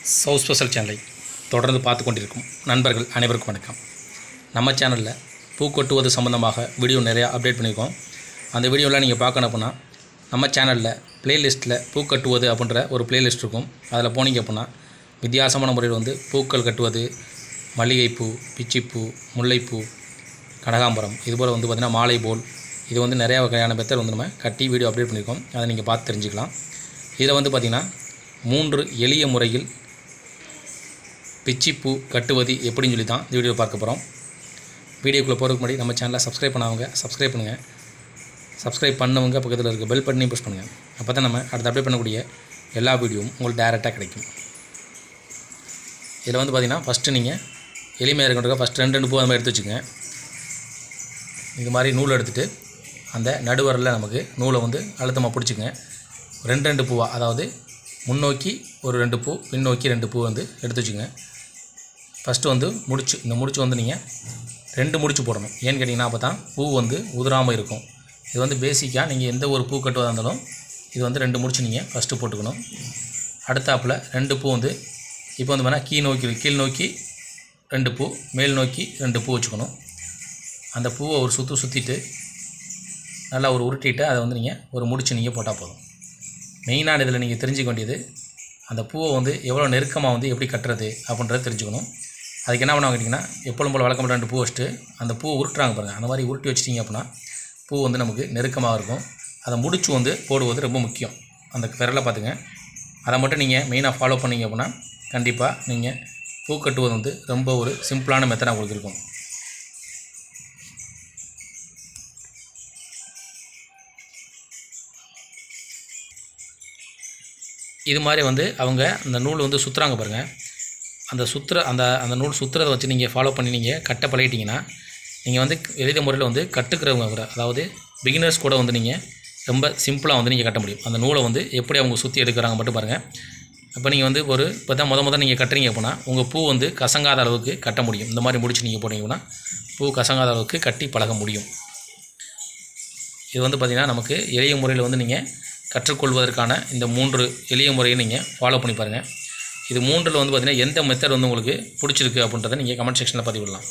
South special சேனலை தொடர்ந்து பார்த்து கொண்டிருக்கும் நண்பர்கள் அனைவருக்கும் வணக்கம் நம்ம சேனலில் பூ கொட்டுவது சம்மந்தமாக வீடியோ நிறையா அப்டேட் பண்ணியிருக்கோம் அந்த வீடியோலாம் நீங்கள் பார்க்கணும் அப்படின்னா நம்ம சேனலில் ப்ளேலிஸ்ட்டில் பூ கட்டுவது அப்படின்ற ஒரு பிளேலிஸ்ட் இருக்கும் அதில் போனீங்க அப்படின்னா வித்தியாசமான முறையில் வந்து பூக்கள் கட்டுவது மல்லிகைப்பூ பிச்சிப்பூ முல்லைப்பூ கனகாம்பரம் இதுபோல் வந்து பார்த்திங்கன்னா மாலை போல் இது வந்து நிறையா வகையான மெத்தட் வந்து நம்ம கட்டி வீடியோ அப்டேட் பண்ணியிருக்கோம் அதை நீங்கள் பார்த்து தெரிஞ்சுக்கலாம் இதில் வந்து பார்த்திங்கன்னா மூன்று எளிய முறையில் பிச்சிப்பூ கட்டுவது எப்படின்னு சொல்லி தான் இந்த வீடியோ பார்க்க போகிறோம் வீடியோக்குள்ளே போகிறதுக்கு முன்னாடி நம்ம சேனலை சப்ஸ்கிரைப் பண்ணாதவங்க சப்ஸ்கிரைப் பண்ணுங்கள் சப்ஸ்கிரைப் பண்ணவங்க பக்கத்தில் இருக்க பெல் பட்டனையும் ப்ரெஸ் பண்ணுங்கள் அப்போ தான் நம்ம அடுத்து அப்டேட் பண்ணக்கூடிய எல்லா வீடியோவும் உங்களுக்கு டேரெக்டாக கிடைக்கும் இதில் வந்து பார்த்திங்கன்னா ஃபஸ்ட்டு நீங்கள் எளிமையாக இருக்கின்ற ஃபஸ்ட் ரெண்டு ரெண்டு பூ அந்த மாதிரி எடுத்து வச்சுக்கோங்க இது மாதிரி நூல் எடுத்துகிட்டு அந்த நடுவரில் நமக்கு நூலை வந்து அழுத்தமாக பிடிச்சிக்கங்க ரெண்டு ரெண்டு பூவாக அதாவது முன்னோக்கி ஒரு ரெண்டு பூ பின்னோக்கி ரெண்டு பூ வந்து எடுத்து வச்சுங்க ஃபஸ்ட்டு வந்து முடிச்சு இந்த முடிச்சு வந்து நீங்கள் ரெண்டு முடிச்சு போடணும் ஏன்னு கேட்டிங்கன்னா அப்போ தான் பூ வந்து உதிராமல் இருக்கும் இது வந்து பேசிக்காக நீங்கள் எந்த ஒரு பூ கட்டுவதாக இருந்தாலும் இது வந்து ரெண்டு முடிச்சு நீங்கள் ஃபஸ்ட்டு போட்டுக்கணும் அடுத்தாப்பில் ரெண்டு பூ வந்து இப்போ வந்து வேணால் கீழ் நோக்கி கீழ் நோக்கி ரெண்டு பூ மேல் நோக்கி ரெண்டு பூ வச்சுக்கணும் அந்த பூவை ஒரு சுற்று சுற்றிட்டு நல்லா ஒரு உருட்டிட்டு அதை வந்து நீங்கள் ஒரு முடிச்சு நீங்கள் போட்டால் போதும் மெயினான இதில் நீங்கள் தெரிஞ்சுக்க வேண்டியது அந்த பூவை வந்து எவ்வளோ நெருக்கமாக வந்து எப்படி கட்டுறது அப்படின்றத தெரிஞ்சுக்கணும் அதுக்கு என்ன பண்ணுவாங்க கேட்டிங்கன்னா எப்பொழுதும் போல் வழக்கம் ரெண்டு பூ வச்சுட்டு அந்த பூவை உருட்டுறாங்க பாருங்கள் அந்த மாதிரி உருட்டி வச்சிட்டிங்க அப்படின்னா பூ வந்து நமக்கு நெருக்கமாக இருக்கும் அதை முடிச்சு வந்து போடுவது ரொம்ப முக்கியம் அந்த விரலை பார்த்துங்க அதை மட்டும் நீங்கள் மெயினாக ஃபாலோ பண்ணீங்க அப்படின்னா கண்டிப்பாக நீங்கள் பூ கட்டுவது வந்து ரொம்ப ஒரு சிம்பிளான மெத்தடாக உங்களுக்கு இருக்கும் இது மாதிரி வந்து அவங்க அந்த நூல் வந்து சுற்றுறாங்க பாருங்கள் அந்த சுற்றுற அந்த அந்த நூல் சுற்றுறதை வச்சு நீங்கள் ஃபாலோ பண்ணி நீங்கள் கட்ட பழகிட்டிங்கன்னா நீங்கள் வந்து எளித முறையில் வந்து கட்டுக்கிறவங்க கூட அதாவது பிகினர்ஸ் கூட வந்து நீங்கள் ரொம்ப சிம்பிளாக வந்து நீங்கள் கட்ட முடியும் அந்த நூலை வந்து எப்படி அவங்க சுற்றி எடுக்கிறாங்க மட்டும் பாருங்கள் அப்போ நீங்கள் வந்து ஒரு இப்போ தான் முத முத நீங்கள் கட்டுறீங்க அப்படின்னா உங்கள் பூ வந்து கசங்காத அளவுக்கு கட்ட முடியும் இந்த மாதிரி முடிச்சு நீங்கள் போனீங்கன்னா பூ கசங்காத அளவுக்கு கட்டி பழக முடியும் இது வந்து பார்த்திங்கன்னா நமக்கு எளிய முறையில் வந்து நீங்கள் கற்றுக்கொள்வதற்கான இந்த மூன்று எளிய முறையை நீங்கள் ஃபாலோ பண்ணி பாருங்கள் இது மூன்றில் வந்து பார்த்திங்கன்னா எந்த மெத்தட் வந்து உங்களுக்கு பிடிச்சிருக்கு அப்படின்றத நீங்கள் கமெண்ட் செக்ஷனில் பதிவிடலாம்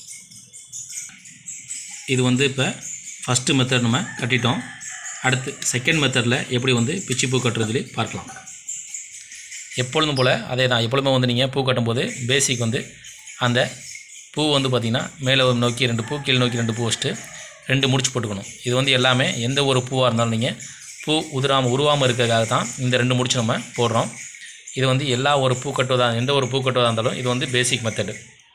இது வந்து இப்போ ஃபஸ்ட்டு மெத்தட் நம்ம கட்டிட்டோம் அடுத்து செகண்ட் மெத்தடில் எப்படி வந்து பிச்சி பூ கட்டுறதுலே பார்க்கலாம் எப்பொழுதும் போல் அதே தான் எப்பொழுதுமே வந்து நீங்கள் பூ கட்டும்போது பேசிக் வந்து அந்த பூ வந்து பார்த்திங்கன்னா மேலே ஒரு நோக்கி ரெண்டு பூ கீழ் நோக்கி ரெண்டு பூ வச்சுட்டு ரெண்டு முடிச்சு போட்டுக்கணும் இது வந்து எல்லாமே எந்த ஒரு பூவாக இருந்தாலும் நீங்கள் பூ உதிராமல் உருவாமல் இருக்கிறதுக்காக தான் இந்த ரெண்டு முடிச்சு நம்ம போடுறோம் இது வந்து எல்லா ஒரு பூ கட்டுவதாக எந்த ஒரு பூ கட்டுவதாக இருந்தாலும் இது வந்து பேசிக் மெத்தடு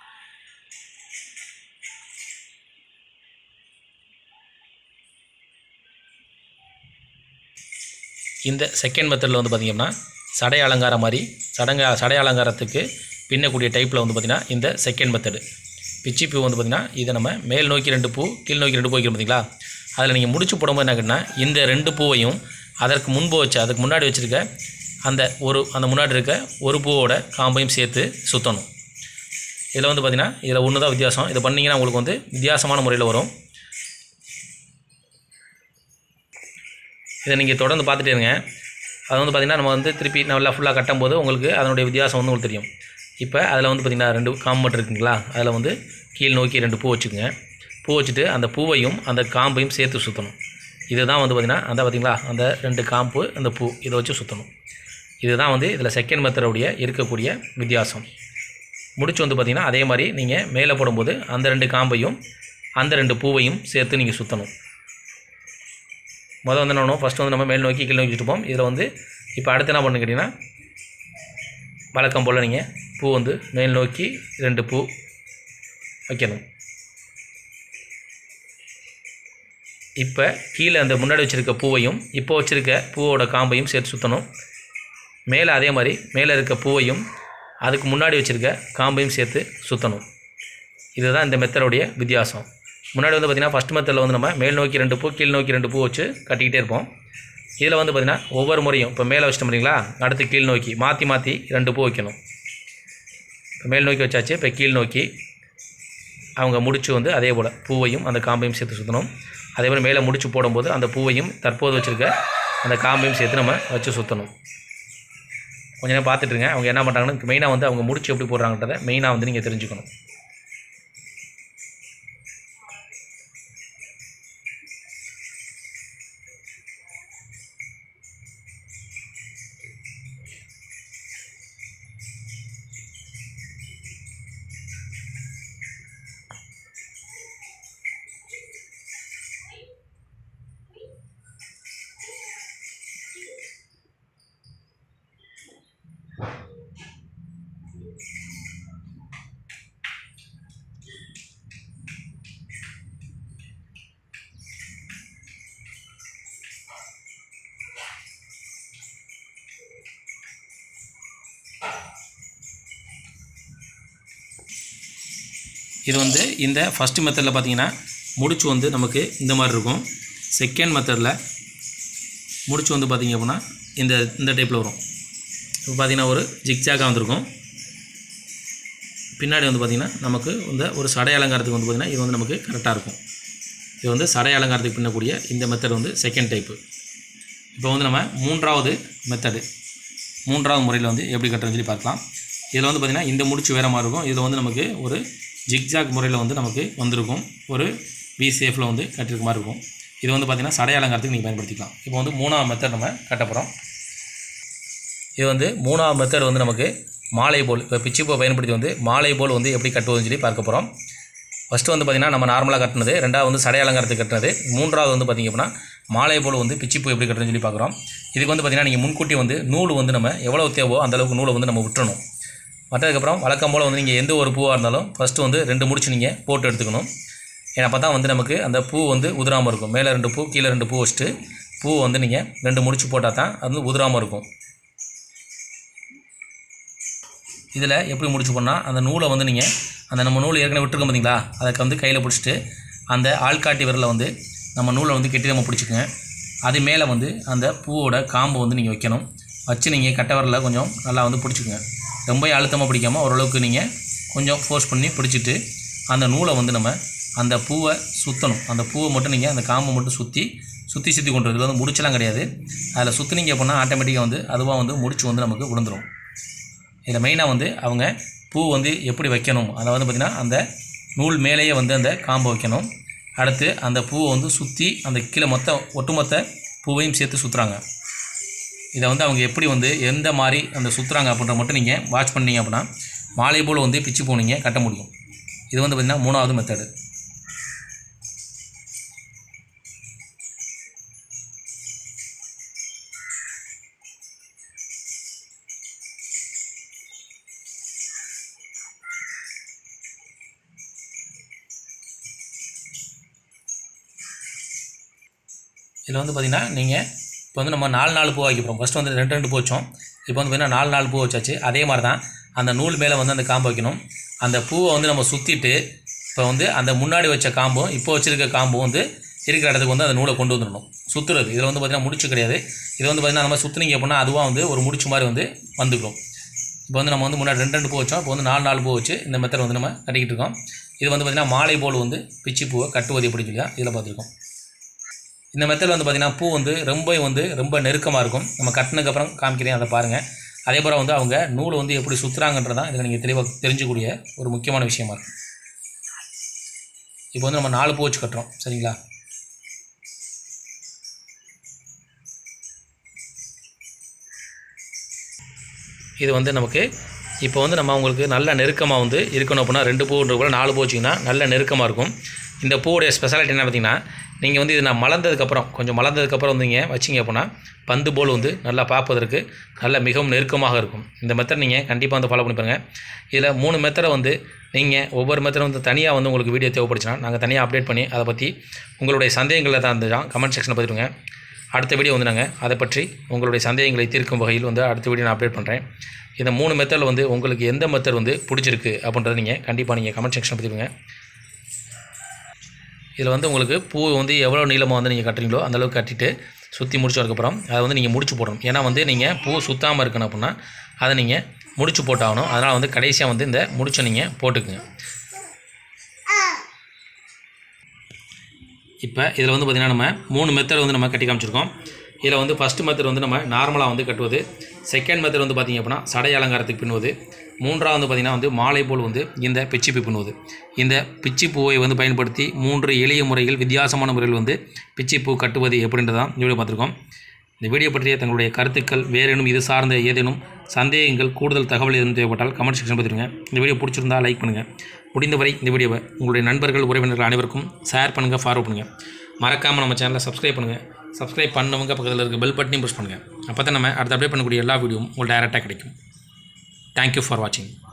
இந்த செகண்ட் மெத்தடில் வந்து பார்த்திங்கன்னா சடை அலங்காரம் மாதிரி சடங்க சடை அலங்காரத்துக்கு பின்னக்கூடிய டைப்பில் வந்து பார்த்திங்கன்னா இந்த செகண்ட் மெத்தடு பிச்சி பூ வந்து பார்த்திங்கன்னா இதை நம்ம மேல் நோக்கி ரெண்டு பூ கீழ் நோக்கி ரெண்டு பூ வைக்கிறோம் பார்த்தீங்களா அதில் நீங்கள் முடிச்சு போடும்போது என்ன கேட்டால் இந்த ரெண்டு பூவையும் அதற்கு முன்பு வச்ச அதுக்கு முன்னாடி வச்சுருக்க அந்த ஒரு அந்த முன்னாடி இருக்க ஒரு பூவோட காம்பையும் சேர்த்து சுற்றணும் இதில் வந்து பார்த்திங்கன்னா இதில் ஒன்று தான் வித்தியாசம் இதை பண்ணிங்கன்னா உங்களுக்கு வந்து வித்தியாசமான முறையில் வரும் இதை நீங்கள் தொடர்ந்து பார்த்துட்டே இருங்க அது வந்து பார்த்திங்கன்னா நம்ம வந்து திருப்பி நல்லா ஃபுல்லாக கட்டும்போது உங்களுக்கு அதனுடைய வித்தியாசம் வந்து உங்களுக்கு தெரியும் இப்போ அதில் வந்து பார்த்திங்கன்னா ரெண்டு காம்பு இருக்குங்களா அதில் வந்து கீழ் நோக்கி ரெண்டு பூ வச்சுக்கோங்க பூ வச்சுட்டு அந்த பூவையும் அந்த காம்பையும் சேர்த்து சுற்றணும் இதுதான் வந்து பார்த்திங்கன்னா அந்த பார்த்திங்களா அந்த ரெண்டு காம்பு அந்த பூ இதை வச்சு சுற்றணும் இதுதான் வந்து இதில் செகண்ட் மெத்தடுடைய இருக்கக்கூடிய வித்தியாசம் முடிச்சு வந்து பார்த்திங்கன்னா அதே மாதிரி நீங்கள் மேலே போடும்போது அந்த ரெண்டு காம்பையும் அந்த ரெண்டு பூவையும் சேர்த்து நீங்கள் சுற்றணும் முதல் வந்து என்ன பண்ணுவோம் ஃபஸ்ட்டு வந்து நம்ம மேல் நோக்கி கீழ் நோக்கி வச்சுருப்போம் இதில் வந்து இப்போ அடுத்து என்ன பண்ணு கேட்டிங்கன்னா வழக்கம் போல் நீங்கள் பூ வந்து மேல் நோக்கி ரெண்டு பூ வைக்கணும் இப்போ கீழே அந்த முன்னாடி வச்சுருக்க பூவையும் இப்போ வச்சுருக்க பூவோட காம்பையும் சேர்த்து சுற்றணும் மேலே அதே மாதிரி மேலே இருக்க பூவையும் அதுக்கு முன்னாடி வச்சுருக்க காம்பையும் சேர்த்து சுற்றணும் இதுதான் இந்த மெத்தடோடைய வித்தியாசம் முன்னாடி வந்து பார்த்திங்கன்னா ஃபஸ்ட் மெத்தடில் வந்து நம்ம மேல் நோக்கி ரெண்டு பூ கீழ் நோக்கி ரெண்டு பூ வச்சு கட்டிக்கிட்டே இருப்போம் இதில் வந்து பார்த்திங்கன்னா ஒவ்வொரு முறையும் இப்போ மேலே வச்சிட்டோம் பார்த்தீங்களா அடுத்து கீழ் நோக்கி மாற்றி மாற்றி ரெண்டு பூ வைக்கணும் இப்போ மேல் நோக்கி வச்சாச்சு இப்போ கீழ் நோக்கி அவங்க முடிச்சு வந்து அதே போல் பூவையும் அந்த காம்பையும் சேர்த்து சுற்றணும் அதே மாதிரி மேலே முடிச்சு போடும்போது அந்த பூவையும் தற்போது வச்சுருக்க அந்த காம்பையும் சேர்த்து நம்ம வச்சு சுற்றணும் கொஞ்ச நேரம் பார்த்துட்டுருங்க அவங்க என்ன பண்ணுறாங்கன்னு மெயினாக வந்து அவங்க முடிச்சு எப்படி போடுறாங்கன்றதை மெயினாக வந்து நீங்கள் தெரிஞ்சுக்கணும் இது வந்து இந்த ஃபஸ்ட்டு மெத்தடில் பார்த்தீங்கன்னா முடிச்சு வந்து நமக்கு இந்த மாதிரி இருக்கும் செகண்ட் மெத்தடில் முடிச்சு வந்து பார்த்தீங்க அப்படின்னா இந்த இந்த டைப்பில் வரும் இப்போ பார்த்தீங்கன்னா ஒரு ஜிக்ஜாக்காக வந்திருக்கும் பின்னாடி வந்து பார்த்திங்கன்னா நமக்கு இந்த ஒரு சடை அலங்காரத்துக்கு வந்து பார்த்திங்கன்னா இது வந்து நமக்கு கரெக்டாக இருக்கும் இது வந்து சடை அலங்காரத்துக்கு பின்னக்கூடிய இந்த மெத்தட் வந்து செகண்ட் டைப்பு இப்போ வந்து நம்ம மூன்றாவது மெத்தடு மூன்றாவது முறையில் வந்து எப்படி கட்டுறதுன்னு சொல்லி பார்க்கலாம் இதில் வந்து பார்த்திங்கன்னா இந்த முடிச்சு வேறு மாதிரி இருக்கும் இதில் வந்து நமக்கு ஒரு ஜிக்ஜாக் முறையில் வந்து நமக்கு வந்திருக்கும் ஒரு வி சேஃபில் வந்து கட்டிருக்க மாதிரி இருக்கும் இது வந்து பார்த்திங்கன்னா சடை அலங்காரத்துக்கு நீங்கள் பயன்படுத்திக்கலாம் இப்போ வந்து மூணாவது மெத்தட் நம்ம கட்ட போகிறோம் இது வந்து மூணாவது மெத்தட் வந்து நமக்கு மாலை போல் இப்போ பிச்சிப்பூ பயன்படுத்தி வந்து மாலை போல் வந்து எப்படி கட்டுவதுன்னு சொல்லி பார்க்க போகிறோம் ஃபஸ்ட்டு வந்து பார்த்திங்கன்னா நம்ம நார்மலாக கட்டினது ரெண்டாவது வந்து சடை அலங்காரத்துக்கு கட்டினது மூன்றாவது வந்து பார்த்திங்க அப்படின்னா மாலை போல் வந்து பிச்சிப்பூ எப்படி கட்டுறதுன்னு சொல்லி பார்க்குறோம் இதுக்கு வந்து பார்த்திங்கன்னா நீங்கள் முன்கூட்டி வந்து நூல் வந்து நம்ம எவ்வளோ தேவோ அந்த அளவுக்கு நூலை வந்து நம்ம விட்டுறணும் மற்றதுக்கப்புறம் வழக்கம் போல் வந்து நீங்கள் எந்த ஒரு பூவாக இருந்தாலும் ஃபஸ்ட்டு வந்து ரெண்டு முடிச்சு நீங்கள் போட்டு எடுத்துக்கணும் ஏன்னா அப்போ தான் வந்து நமக்கு அந்த பூ வந்து உதிராமல் இருக்கும் மேலே ரெண்டு பூ கீழே ரெண்டு பூ வச்சுட்டு பூ வந்து நீங்கள் ரெண்டு முடிச்சு போட்டால் தான் அது வந்து உதிராமல் இருக்கும் இதில் எப்படி முடிச்சு போனால் அந்த நூலை வந்து நீங்கள் அந்த நம்ம நூல் ஏற்கனவே விட்டுருக்கோம் பார்த்தீங்களா அதை வந்து கையில் பிடிச்சிட்டு அந்த ஆள்காட்டி விரலை வந்து நம்ம நூலை வந்து கெட்டி நம்ம பிடிச்சிக்கங்க அது மேலே வந்து அந்த பூவோட காம்பை வந்து நீங்கள் வைக்கணும் வச்சு நீங்கள் கட்டை விரலை கொஞ்சம் நல்லா வந்து பிடிச்சிக்கங்க ரொம்ப அழுத்தமாக பிடிக்காமல் ஓரளவுக்கு நீங்கள் கொஞ்சம் ஃபோர்ஸ் பண்ணி பிடிச்சிட்டு அந்த நூலை வந்து நம்ம அந்த பூவை சுற்றணும் அந்த பூவை மட்டும் நீங்கள் அந்த காம்பை மட்டும் சுற்றி சுற்றி சுற்றி கொண்டு வரது. இதுல வந்து முடிச்செல்லாம் கிடையாது அதில் சுற்றுனீங்க அப்படின்னா ஆட்டோமேட்டிக்காக வந்து அதுவாக வந்து முடிச்சு வந்து நமக்கு விழுந்துடும் இதில் மெயினாக வந்து அவங்க பூ வந்து எப்படி வைக்கணும் அதை வந்து பார்த்திங்கன்னா அந்த நூல் மேலேயே வந்து அந்த காம்பை வைக்கணும் அடுத்து அந்த பூவை வந்து சுற்றி அந்த கீழே மொத்த ஒட்டுமொத்த பூவையும் சேர்த்து சுற்றுறாங்க இதை வந்து அவங்க எப்படி வந்து எந்த மாதிரி அந்த சுற்றுறாங்க அப்படின்ற மட்டும் நீங்கள் வாட்ச் பண்ணீங்க அப்படின்னா மாலை போல் வந்து பிச்சு போனீங்க கட்ட முடியும் இது வந்து பார்த்திங்கன்னா மூணாவது மெத்தடு இதில் வந்து பார்த்திங்கன்னா நீங்கள் இப்போ வந்து நம்ம நாலு நாலு பூ வைக்க போகிறோம் ஃபஸ்ட்டு வந்து ரெண்டு ரெண்டு பூ வச்சோம் இப்போ வந்து பார்த்திங்கன்னா நாலு நாலு பூ வச்சாச்சு அதே மாதிரி தான் அந்த நூல் மேலே வந்து அந்த காம்பு வைக்கணும் அந்த பூவை வந்து நம்ம சுற்றிட்டு இப்போ வந்து அந்த முன்னாடி வச்ச காம்பும் இப்போ வச்சிருக்க காம்பும் வந்து இருக்கிற இடத்துக்கு வந்து அந்த நூலை கொண்டு வந்துடணும் சுற்றுறது இதில் வந்து பார்த்திங்கன்னா முடிச்சு கிடையாது இது வந்து பார்த்திங்கன்னா நம்ம சுற்றுனீங்க அப்படின்னா அதுவாக வந்து ஒரு முடிச்சு மாதிரி வந்து வந்துக்கும் இப்போ வந்து நம்ம வந்து முன்னாடி ரெண்டு ரெண்டு பூ வச்சோம் இப்போ வந்து நாலு நாலு பூ வச்சு இந்த மெத்தட் வந்து நம்ம கட்டிக்கிட்டு இருக்கோம் இது வந்து பார்த்திங்கன்னா மாலை போல் வந்து பிச்சி பூவை கட்டுவது எப்படி சொல்லி தான் இதில் பார்த்துருக்கோம் இந்த மெத்தட் வந்து பார்த்திங்கன்னா பூ வந்து ரொம்ப வந்து ரொம்ப நெருக்கமாக இருக்கும் நம்ம கட்டினதுக்கப்புறம் காமிக்கிறேன் அதை பாருங்கள் அதே போல் வந்து அவங்க நூலை வந்து எப்படி சுற்றுறாங்கன்றதான் இதில் நீங்கள் தெளிவாக தெரிஞ்சுக்கூடிய ஒரு முக்கியமான விஷயமா இருக்கும் இப்போ வந்து நம்ம நாலு பூ வச்சு கட்டுறோம் சரிங்களா இது வந்து நமக்கு இப்போ வந்து நம்ம உங்களுக்கு நல்ல நெருக்கமாக வந்து இருக்கணும் அப்படின்னா ரெண்டு பூன்ற கூட நாலு பூ வச்சிங்கன்னா நல்ல நெருக்கமாக இருக்கும் இந்த பூவுடைய ஸ்பெஷாலிட்டி என்ன பார்த்தீங்கன்னா நீங்கள் வந்து இது நான் மலர்ந்ததுக்கப்புறம் கொஞ்சம் மலர்ந்ததுக்கப்புறம் வந்து நீங்கள் வச்சிங்க அப்படின்னா பந்து போல் வந்து நல்லா பார்ப்பதற்கு நல்ல மிகவும் நெருக்கமாக இருக்கும் இந்த மெத்தட் நீங்கள் கண்டிப்பாக வந்து ஃபாலோ பண்ணி பாருங்கள் இதில் மூணு மெத்தடை வந்து நீங்கள் ஒவ்வொரு மெத்தடும் வந்து தனியாக வந்து உங்களுக்கு வீடியோ தேவைப்படுச்சுன்னா நாங்கள் தனியாக அப்டேட் பண்ணி அதை பற்றி உங்களுடைய சந்தேகங்களை தான் இருந்துதான் கமெண்ட் செக்ஷனில் பதிவிடுங்க அடுத்த வீடியோ வந்து நாங்கள் அதை பற்றி உங்களுடைய சந்தேகங்களை தீர்க்கும் வகையில் வந்து அடுத்த வீடியோ நான் அப்டேட் பண்ணுறேன் இந்த மூணு மெத்தடில் வந்து உங்களுக்கு எந்த மெத்தட் வந்து பிடிச்சிருக்கு அப்படின்றத நீங்கள் கண்டிப்பாக நீங்கள் கமெண்ட் செக்ஷன் பதிவிடுங்க இதில் வந்து உங்களுக்கு பூ வந்து எவ்வளோ நீளமாக வந்து நீங்கள் கட்டுறீங்களோ அந்த அளவுக்கு கட்டிட்டு சுற்றி முடிச்சதுக்கப்புறம் அதை வந்து நீங்கள் முடிச்சு போடணும் ஏன்னா வந்து நீங்கள் பூ சுத்தாமல் இருக்கணும் அப்படின்னா அதை நீங்கள் முடிச்சு போட்டாகணும் அதனால் வந்து கடைசியாக வந்து இந்த முடிச்சை நீங்கள் போட்டுக்குங்க இப்போ இதில் வந்து பார்த்திங்கன்னா நம்ம மூணு மெத்தட் வந்து நம்ம கட்டி காமிச்சிருக்கோம் இதில் வந்து ஃபஸ்ட்டு மெத்தட் வந்து நம்ம நார்மலாக வந்து கட்டுவது செகண்ட் மெத்தட் வந்து பார்த்திங்க அப்படின்னா சடை அலங்காரத்துக்கு பின்னுவது மூன்றாவது வந்து பார்த்திங்கன்னா வந்து மாலை போல் வந்து இந்த பிச்சிப்பூ பின்னுவது இந்த பிச்சிப்பூவை வந்து பயன்படுத்தி மூன்று எளிய முறைகள் வித்தியாசமான முறையில் வந்து பிச்சிப்பூ கட்டுவது எப்படின்றதான் இந்த வீடியோ பார்த்துருக்கோம் இந்த வீடியோ பற்றிய தங்களுடைய கருத்துக்கள் வேறேனும் இது சார்ந்த ஏதேனும் சந்தேகங்கள் கூடுதல் தகவல் எதுவும் தேவைப்பட்டால் கமெண்ட் செக்ஷன் பார்த்துருங்க இந்த வீடியோ பிடிச்சிருந்தா லைக் பண்ணுங்கள் முடிந்தவரை இந்த வீடியோவை உங்களுடைய நண்பர்கள் உறவினர்கள் அனைவருக்கும் ஷேர் பண்ணுங்கள் ஃபார்வர்ட் பண்ணுங்கள் மறக்காமல் நம்ம சேனலை சப்ஸ்கிரைப் பண்ணுங்கள் சப்ஸ்கிரைப் பண்ணவங்க பக்கத்தில் இருக்க பெல் பட்டனையும் ப்ரெஸ் பண்ணுங்கள் அப்போ தான் நம்ம அடுத்த அப்டேட் பண்ணக்கூடிய எல்லா வீடியோவும் உங்களுக்கு டேரெக்டாக கிடைக்கும் தேங்க்யூ ஃபார் வாட்சிங்